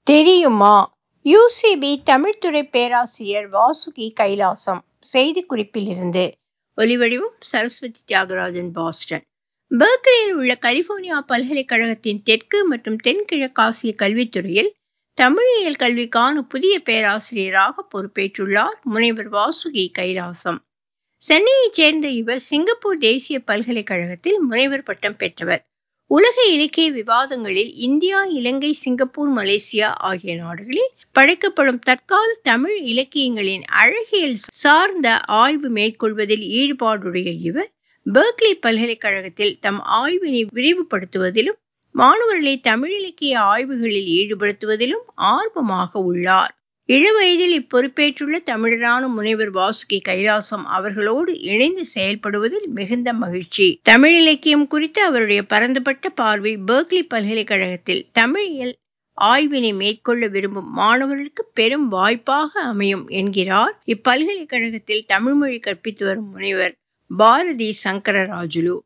தெரியுமா யுசிபி தமிழ்துறை பேராசிரியர் வாசுகி கைலாசம் செய்திக்குறிப்பிலிருந்து ஒலிவடிவம் சரஸ்வதி தியாகராஜன் பாஸ்டன் பெர்க்லியில் உள்ள கலிபோர்னியா பல்கலைக்கழகத்தின் தெற்கு மற்றும் தென்கிழக்காசிய கல்வித்துறையில் தமிழியல் கல்விக்கான புதிய பேராசிரியராக பொறுப்பேற்றுள்ளார் முனைவர் வாசுகி கைலாசம் சென்னையைச் சேர்ந்த இவர் சிங்கப்பூர் தேசிய பல்கலைக்கழகத்தில் முனைவர் பட்டம் பெற்றவர் உலக இலக்கிய விவாதங்களில் இந்தியா இலங்கை சிங்கப்பூர் மலேசியா ஆகிய நாடுகளில் படைக்கப்படும் தற்கால தமிழ் இலக்கியங்களின் அழகியல் சார்ந்த ஆய்வு மேற்கொள்வதில் ஈடுபாடுடைய இவர் பெர்க்லி பல்கலைக்கழகத்தில் தம் ஆய்வினை விரிவுபடுத்துவதிலும் மாணவர்களை தமிழ் இலக்கிய ஆய்வுகளில் ஈடுபடுத்துவதிலும் ஆர்வமாக உள்ளார் இளவயதில் இப்பொறுப்பேற்றுள்ள தமிழரான முனைவர் வாசுகி கைலாசம் அவர்களோடு இணைந்து செயல்படுவதில் மிகுந்த மகிழ்ச்சி தமிழ் இலக்கியம் குறித்த அவருடைய பரந்துபட்ட பார்வை பெர்க்லி பல்கலைக்கழகத்தில் தமிழியல் ஆய்வினை மேற்கொள்ள விரும்பும் மாணவர்களுக்கு பெரும் வாய்ப்பாக அமையும் என்கிறார் இப்பல்கலைக்கழகத்தில் தமிழ்மொழி கற்பித்து வரும் முனைவர் பாரதி சங்கரராஜுலு